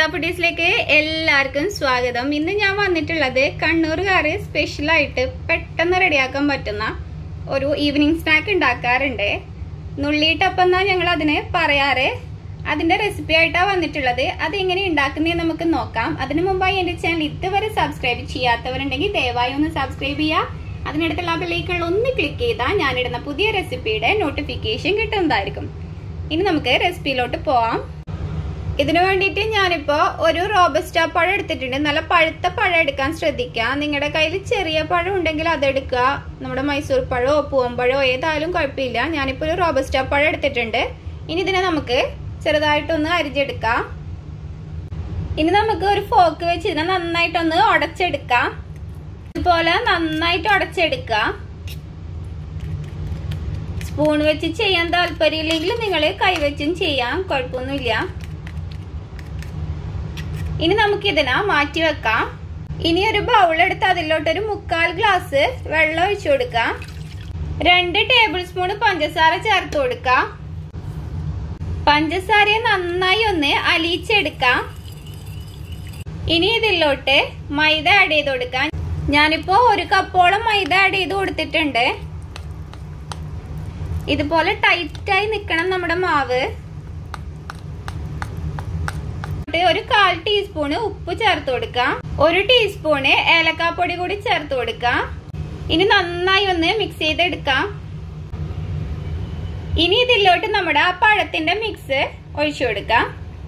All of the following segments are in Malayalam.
ഫുഡീസിലേക്ക് എല്ലാവർക്കും സ്വാഗതം ഇന്ന് ഞാൻ വന്നിട്ടുള്ളത് കണ്ണൂർകാര് സ്പെഷ്യൽ ആയിട്ട് പെട്ടെന്ന് റെഡിയാക്കാൻ പറ്റുന്ന ഒരു ഈവനിങ് സ്നാക്ക് ഉണ്ടാക്കാറുണ്ട് നുള്ളിയിട്ടപ്പം എന്നാ ഞങ്ങൾ അതിന് പറയാറ് അതിന്റെ റെസിപ്പി ആയിട്ടാ വന്നിട്ടുള്ളത് അത് എങ്ങനെ ഉണ്ടാക്കുന്നതെന്ന് നമുക്ക് നോക്കാം അതിനു മുമ്പായി എന്റെ ചാനൽ ഇതുവരെ സബ്സ്ക്രൈബ് ചെയ്യാത്തവരുണ്ടെങ്കിൽ ദയവായി ഒന്ന് സബ്സ്ക്രൈബ് ചെയ്യുക അതിനടുത്തുള്ള ബെല്ലൈക്കൺ ഒന്ന് ക്ലിക്ക് ചെയ്താൽ ഞാനിടുന്ന പുതിയ റെസിപ്പിയുടെ നോട്ടിഫിക്കേഷൻ കിട്ടുന്നതായിരിക്കും ഇനി നമുക്ക് റെസിപ്പിയിലോട്ട് പോവാം ഇതിനു വേണ്ടിയിട്ട് ഞാനിപ്പോ ഒരു റോബസ്റ്റ പഴം എടുത്തിട്ടുണ്ട് നല്ല പഴുത്ത പഴം എടുക്കാൻ ശ്രദ്ധിക്കുക നിങ്ങളുടെ കയ്യിൽ ചെറിയ പഴം ഉണ്ടെങ്കിൽ അതെടുക്കുക നമ്മുടെ മൈസൂർ പഴമോ പൂവമ്പഴമോ ഏതായാലും കുഴപ്പമില്ല ഞാനിപ്പോ ഒരു റോബസ്റ്റ പഴം എടുത്തിട്ടുണ്ട് ഇനി ഇതിനെ നമുക്ക് ചെറുതായിട്ടൊന്ന് അരിഞ്ഞെടുക്കാം ഇനി നമുക്ക് ഒരു ഫോക്ക് വെച്ച് ഇതിനെ നന്നായിട്ടൊന്ന് ഉടച്ചെടുക്കാം ഇതുപോലെ നന്നായിട്ട് ഉടച്ചെടുക്കുക സ്പൂൺ വെച്ച് ചെയ്യാൻ താല്പര്യമില്ലെങ്കിൽ നിങ്ങൾ കൈവച്ചും ചെയ്യാം കുഴപ്പമൊന്നുമില്ല ഇനി നമുക്ക് ഇതിനെ മാറ്റി വെക്കാം ഇനി ഒരു ബൗൾ എടുത്ത് അതിലോട്ട് ഒരു മുക്കാൽ ഗ്ലാസ് വെള്ളം ഒഴിച്ചു കൊടുക്കാം രണ്ട് ടേബിൾ സ്പൂൺ പഞ്ചസാര ചേർത്ത് കൊടുക്കാം പഞ്ചസാരയെ നന്നായി ഒന്ന് അലിയിച്ചെടുക്കാം ഇനി ഇതിലോട്ട് മൈദ ആഡ് ചെയ്ത് കൊടുക്കാം ഞാനിപ്പോ ഒരു കപ്പോളം മൈദ ആഡ് ചെയ്ത് കൊടുത്തിട്ടുണ്ട് ഇതുപോലെ ടൈറ്റായി നിൽക്കണം നമ്മുടെ മാവ് ഒരു കാൽ ടീസ്പൂണ് ഉപ്പ് ചേർത്ത് കൊടുക്കാം ഒരു ടീസ്പൂണ് ഏലക്കാപ്പൊടി കൂടി ചേർത്ത് കൊടുക്കാം ഇനി നന്നായി ഒന്ന് മിക്സ് ചെയ്തെടുക്കാം ഇനി ഇതിലോട്ട് നമ്മുടെ ആ പഴത്തിന്റെ മിക്സ് ഒഴിച്ചു കൊടുക്കാം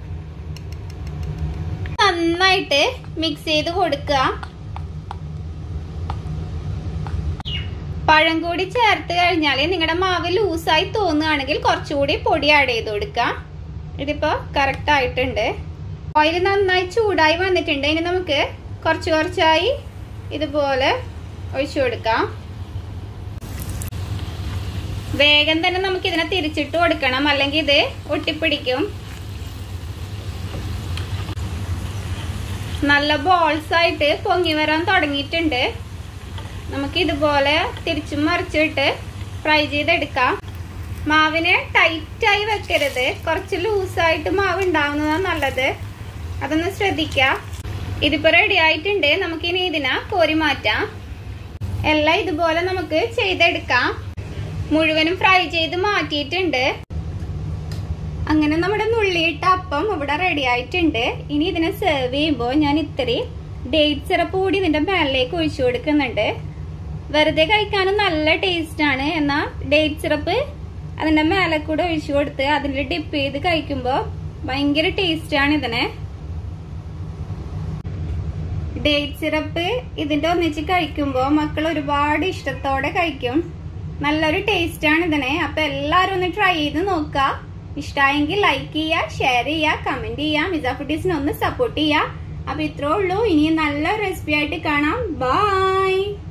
നന്നായിട്ട് മിക്സ് ചെയ്ത് കൊടുക്കുക പഴം കൂടി ചേർത്ത് കഴിഞ്ഞാൽ നിങ്ങളുടെ മാവ് ലൂസായി തോന്നുകയാണെങ്കിൽ കുറച്ചുകൂടി പൊടി ആഡ് ചെയ്ത് കൊടുക്കാം ഇതിപ്പോ കറക്റ്റ് ആയിട്ടുണ്ട് ഓയിൽ നന്നായി ചൂടായി വന്നിട്ടുണ്ട് ഇനി നമുക്ക് കുറച്ച് കുറച്ചായി ഇതുപോലെ ഒഴിച്ചു കൊടുക്കാം വേഗം തന്നെ നമുക്ക് ഇതിനെ തിരിച്ചിട്ട് കൊടുക്കണം അല്ലെങ്കിൽ ഇത് ഒട്ടിപ്പിടിക്കും നല്ല ബോൾസ് ആയിട്ട് പൊങ്ങി വരാൻ തുടങ്ങിയിട്ടുണ്ട് നമുക്ക് ഇതുപോലെ തിരിച്ചും മറിച്ചിട്ട് ഫ്രൈ ചെയ്തെടുക്കാം മാവിനെ ടൈറ്റായി വെക്കരുത് കുറച്ച് ലൂസായിട്ട് മാവ് ഉണ്ടാവുന്നതാണ് നല്ലത് അതൊന്ന് ശ്രദ്ധിക്കാം ഇതിപ്പോ റെഡി ആയിട്ടുണ്ട് നമുക്ക് ഇനി ഇതിനെ കോരി മാറ്റാം എല്ലാം ഇതുപോലെ നമുക്ക് ചെയ്തെടുക്കാം മുഴുവനും ഫ്രൈ ചെയ്ത് മാറ്റിയിട്ടുണ്ട് അങ്ങനെ നമ്മുടെ നുള്ളിയിട്ട അപ്പം ഇവിടെ റെഡി ആയിട്ടുണ്ട് ഇനി ഇതിനെ സെർവ് ചെയ്യുമ്പോൾ ഞാൻ ഇത്തിരി ഡേറ്റ് സിറപ്പ് കൂടി ഇതിന്റെ മേളിലേക്ക് ഒഴിച്ചു കൊടുക്കുന്നുണ്ട് വെറുതെ കഴിക്കാനും നല്ല ടേസ്റ്റ് ആണ് എന്നാൽ ഡേറ്റ് സിറപ്പ് അതിന്റെ മേലെ കൂടെ ഒഴിച്ചു കൊടുത്ത് അതിൽ ഡിപ്പ് ചെയ്ത് കഴിക്കുമ്പോൾ ഭയങ്കര ടേസ്റ്റ് ആണ് ഇതിനെ ഡേറ്റ് സിറപ്പ് ഇതിന്റെ ഒന്നിച്ച് കഴിക്കുമ്പോൾ മക്കൾ ഒരുപാട് ഇഷ്ടത്തോടെ കഴിക്കും നല്ലൊരു ടേസ്റ്റ് ആണ് ഇതിനെ അപ്പൊ എല്ലാരും ഒന്ന് ട്രൈ ചെയ്ത് നോക്കുക ഇഷ്ടമായെങ്കിൽ ലൈക്ക് ചെയ്യുക ഷെയർ ചെയ്യുക കമന്റ് ചെയ്യുക മിസ ഫുഡീസിനെ ഒന്ന് സപ്പോർട്ട് ചെയ്യുക അപ്പൊ ഇത്രേ ഉള്ളൂ ഇനി നല്ല റെസിപ്പി ആയിട്ട് കാണാം ബൈ